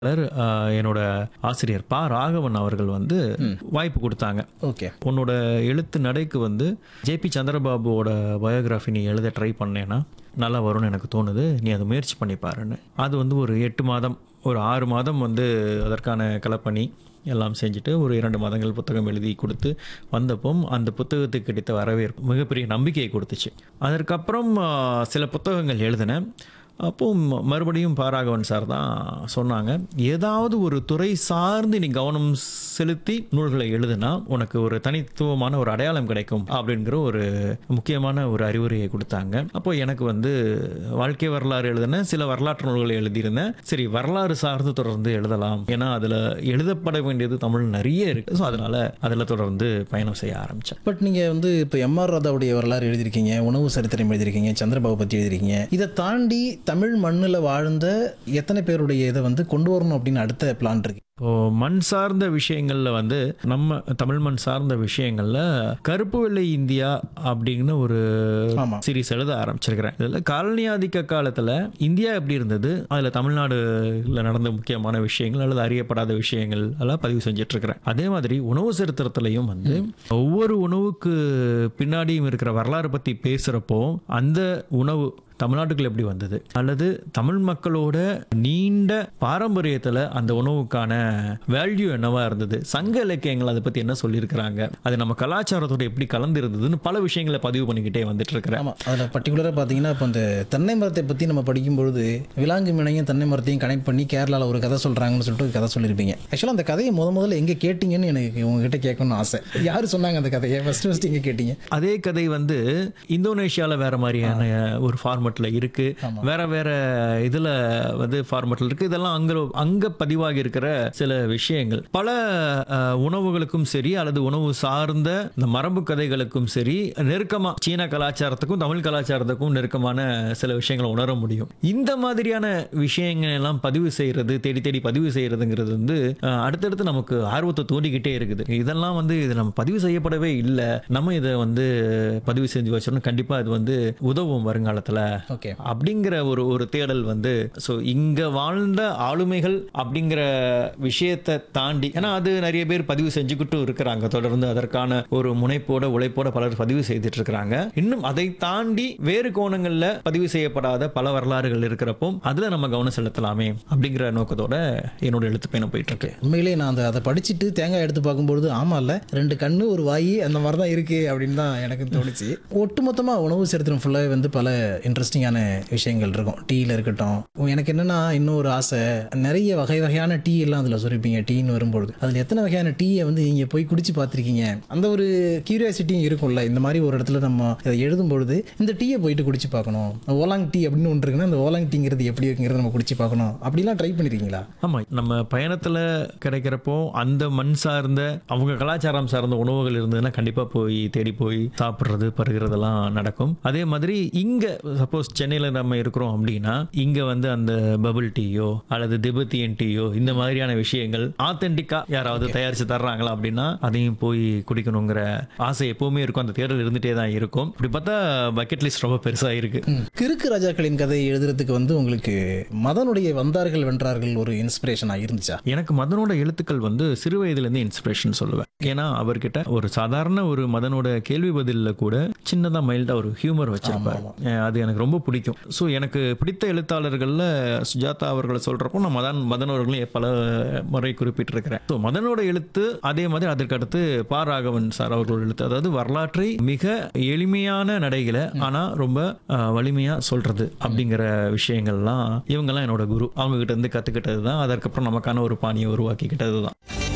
ஆஹ், என்னோட ஆசிரியர் பா ராகவன் அவர்கள் வந்து வாய்ப்பு கொடுத்தாங்க ஓகே உன்னோட எழுத்து நடைக்கு வந்து ஜேபி சந்திரபாபுவோட பயோகிராஃபி நீ எழுத ட்ரை பண்ணேன்னா நல்லா வரும்னு எனக்கு தோணுது நீ அதை முயற்சி பண்ணி பாருன்னு அது வந்து ஒரு எட்டு மாதம் ஒரு ஆறு மாதம் வந்து அதற்கான கலப்பணி எல்லாம் செஞ்சுட்டு ஒரு இரண்டு மாதங்கள் புத்தகம் எழுதி கொடுத்து வந்தப்போ அந்த புத்தகத்துக்கு கிடைத்த வரவேற்பு மிகப்பெரிய நம்பிக்கையை கொடுத்துச்சு அதற்கப்புறம் ஆஹ், சில புத்தகங்கள் எழுதினேன் அப்போ ம- மறுபடியும் பாராகவன் சார் தான் சொன்னாங்க ஏதாவது ஒரு துறை சார்ந்து நீ கவனம் செலுத்தி நூல்களை எழுதுனா உனக்கு ஒரு தனித்துவமான ஒரு அடையாளம் கிடைக்கும் அப்படிங்கிற ஒரு முக்கியமான ஒரு அறிவுரையை கொடுத்தாங்க அப்போ எனக்கு வந்து வாழ்க்கை வரலாறு எழுதினேன் சில வரலாற்று நூல்களை எழுதியிருந்தேன் சரி வரலாறு சார்ந்து தொடர்ந்து எழுதலாம் ஏன்னா அதில் எழுதப்பட வேண்டியது தமிழ் நிறைய இருக்கு ஸோ அதனால அதில் தொடர்ந்து பயணம் செய்ய ஆரம்பித்தேன் பட் நீங்கள் வந்து இப்போ எம்ஆர் ராதாவுடைய வரலாறு எழுதியிருக்கீங்க உணவு சரித்திரம் எழுதியிருக்கீங்க சந்திரபாபு பற்றி எழுதியிருக்கீங்க இதை தாண்டி தமிழ் மண்ணில் வாழ்ந்த எத்தனை பேருடைய இதை வந்து கொண்டு வரணும் அப்படின்னு அடுத்த பிளான் இருக்கு இப்போ மண் சார்ந்த விஷயங்கள்ல வந்து நம்ம தமிழ் மண் சார்ந்த விஷயங்கள்ல கருப்பு வெள்ளை இந்தியா அப்படின்னு ஒரு ஆமா. சீரிஸ் எழுத ஆரம்பிச்சிருக்கிறேன் இதில் காலனி ஆதிக்க காலத்துல இந்தியா எப்படி இருந்தது அதுல தமிழ்நாடுல நடந்த முக்கியமான விஷயங்கள் அல்லது அறியப்படாத விஷயங்கள் எல்லாம் பதிவு செஞ்சுட்டு இருக்கிறேன் அதே மாதிரி உணவு சரித்திரத்திலையும் வந்து ஒவ்வொரு உணவுக்கு பின்னாடியும் இருக்கிற வரலாறு பத்தி பேசுறப்போ அந்த உணவு தமிழ்நாட்டுக்குள்ள எப்படி வந்தது அல்லது தமிழ் மக்களோட நீண்ட பாரம்பரியத்துல அந்த உணவுக்கான வேல்யூ என்னவா இருந்தது சங்க இலக்கியங்கள் அதை பத்தி என்ன சொல்லியிருக்கிறாங்க அது நம்ம கலாச்சாரத்தோட எப்படி கலந்து இருந்ததுன்னு பல விஷயங்களை பதிவு பண்ணிக்கிட்டே வந்துட்டு இருக்கிறேன் ஆமாம் அதில் பர்டிகுலராக பார்த்தீங்கன்னா இப்போ இந்த தென்னை மரத்தை பற்றி நம்ம படிக்கும்பொழுது விலாங்கு மினையும் தென்னை மரத்தையும் கனெக்ட் பண்ணி கேரளாவில் ஒரு கதை சொல்கிறாங்கன்னு சொல்லிட்டு ஒரு கதை சொல்லியிருப்பீங்க ஆக்சுவலாக அந்த கதையை முத முதல்ல எங்கே கேட்டிங்கன்னு எனக்கு உங்ககிட்ட கேட்கணும்னு ஆசை யார் சொன்னாங்க அந்த கதையை ஃபஸ்ட்டு ஃபஸ்ட்டு எங்கே கேட்டீங்க அதே கதை வந்து இந்தோனேஷியால வேற மாதிரியான ஒரு ஃபார்மட்ல இருக்கு வேற வேற இதுல வந்து ஃபார்மட்ல இருக்கு இதெல்லாம் அங்க அங்க பதிவாகி இருக்கிற சில விஷயங்கள் பல அஹ், உணவுகளுக்கும் சரி அல்லது உணவு சார்ந்த இந்த மரபு கதைகளுக்கும் சரி நெருக்கமா சீன கலாச்சாரத்துக்கும் தமிழ் கலாச்சாரத்துக்கும் நெருக்கமான சில விஷயங்களை உணர முடியும் இந்த மாதிரியான விஷயங்கள் எல்லாம் பதிவு செய்யறது தேடி தேடி பதிவு செய்யறதுங்கிறது வந்து அஹ், அடுத்தடுத்து நமக்கு ஆர்வத்தை தூண்டிக்கிட்டே இருக்குது இதெல்லாம் வந்து இது நம்ம பதிவு செய்யப்படவே இல்லை நம்ம இதை வந்து பதிவு செஞ்சு வச்சோம்னா கண்டிப்பா இது வந்து உதவும் வருங்காலத்துல ஓகே அப்படிங்கிற ஒரு ஒரு தேடல் வந்து ஸோ இங்க வாழ்ந்த ஆளுமைகள் அப்படிங்கிற விஷயத்தை தாண்டி ஏன்னா அது நிறைய பேர் பதிவு செஞ்சுக்கிட்டும் இருக்கிறாங்க தொடர்ந்து அதற்கான ஒரு முனைப்போட உழைப்போட பலர் பதிவு செய்துட்டு இருக்கிறாங்க இன்னும் அதை தாண்டி வேறு கோணங்கள்ல பதிவு செய்யப்படாத பல வரலாறுகள் இருக்கிறப்போ அதுல நம்ம கவனம் செலுத்தலாமே அப்படிங்கிற நோக்கத்தோட என்னோட எழுத்து பயணம் போயிட்டு இருக்கு உண்மையிலே நான் அந்த அதை படிச்சுட்டு தேங்காய் எடுத்து பார்க்கும்பொழுது ஆமாம்ல ரெண்டு கண்ணு ஒரு வாய் அந்த மாதிரி தான் இருக்கு அப்படின்னு தான் எனக்கு தோணுச்சு ஒட்டுமொத்தமாக உணவு சரித்திரம் ஃபுல்லாகவே வந்து பல இன்ட்ரெஸ்டிங்கான விஷயங்கள் இருக்கும் டீயில் இருக்கட்டும் எனக்கு என்னன்னா இன்னும் ஒரு ஆசை நிறைய வகை வகையான டீ எல்லாம் அதில் சொல்லியிருப்பீங்க டீன்னு வரும்பொழுது அதில் எத்தனை வகையான டீயை வந்து நீங்கள் போய் குடிச்சு பார்த்துருக்கீங்க அந்த ஒரு கியூரியாசிட்டியும் இருக்கும்ல இந்த மாதிரி ஒரு இடத்துல நம்ம இதை எழுதும் பொழுது இந்த டீயை போயிட்டு குடிச்சு பார்க்கணும் ஓலாங் டீ அப்படின்னு ஒன்று இருக்குன்னா அந்த ஓலாங் டீங்கிறது எப்படி இருக்குங்கிறத நம்ம குடிச்சு பார்க்கணும் அப்படிலாம் ட்ரை பண்ணியிருக்கீங்களா ஆமா நம்ம பயணத்துல கிடைக்கிறப்போ அந்த மண் சார்ந்த அவங்க கலாச்சாரம் சார்ந்த உணவுகள் இருந்ததுன்னா கண்டிப்பா போய் தேடி போய் சாப்பிட்றது பருகிறதெல்லாம் நடக்கும் அதே மாதிரி இங்க சப்போஸ் சென்னையில நம்ம இருக்கிறோம் அப்படின்னா இங்க வந்து அந்த பபிள் டீயோ அல்லது திபெத்தியன் டீயோ இந்த மாதிரியான விஷயங்கள் ஆத்தென்டிக்கா யாராவது தயாரிச்சு தர்றாங்களா அப்படின்னா அதையும் போய் குடிக்கணுங்கிற ஆசை எப்பவுமே இருக்கும் அந்த தேடல் இருந்துட்டே தான் இருக்கும் இப்படி பார்த்தா பக்கெட் லிஸ்ட் ரொம்ப பெருசா இருக்கு ம். கிறுக்கு ராஜாக்களின் கதை எழுதுறதுக்கு வந்து உங்களுக்கு மதனுடைய வந்தார்கள் வென்றார்கள் ஒரு இன்ஸ்பிரேஷனா இருந்துச்சா எனக்கு மதனோட எழுத்துக்கள் வந்து சிறு வயதுலேருந்து இன்ஸ்பிரேஷன் சொல்லுவேன் ஏன்னா அவர்கிட்ட ஒரு சாதாரண ஒரு மதனோட கேள்வி பதிலில் கூட சின்னதாக மைல்டாக ஒரு ஹியூமர் வச்சிருப்பார் அஹ் அது எனக்கு ரொம்ப பிடிக்கும் ஸோ எனக்கு பிடித்த எழுத்தாளர்களில் சுஜாதா அவர்களை சொல்கிறப்போ நான் மதன் மதன் அவர்களையும் பல முறை குறிப்பிட்டிருக்கிறேன் ஸோ மதனோட எழுத்து அதே மாதிரி அதற்கு அடுத்து பா ராகவன் சார் அவர்களோட எழுத்து அதாவது வரலாற்றை மிக எளிமையான நடைகளை ஆனால் ரொம்ப அஹ், வலிமையா சொல்றது அப்படிங்கிற விஷயங்கள்லாம் இவங்கெல்லாம் என்னோட குரு அவங்க கிட்ட இருந்து கத்துக்கிட்டது தான் அதற்கப்புறம் நமக்கான ஒரு பாணியை உருவாக்கிக்கிட்டது தான்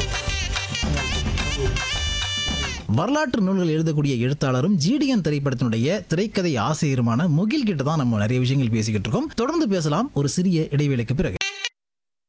வரலாற்று நூல்கள் எழுதக்கூடிய எழுத்தாளரும் ஜிடிஎன் திரைப்படத்தினுடைய திரைக்கதை ஆசிரியருமான முகில் கிட்ட தான் நம்ம நிறைய விஷயங்கள் பேசிக்கிட்டு இருக்கோம் தொடர்ந்து பேசலாம் ஒரு சிறிய இடைவேளைக்கு பிறகு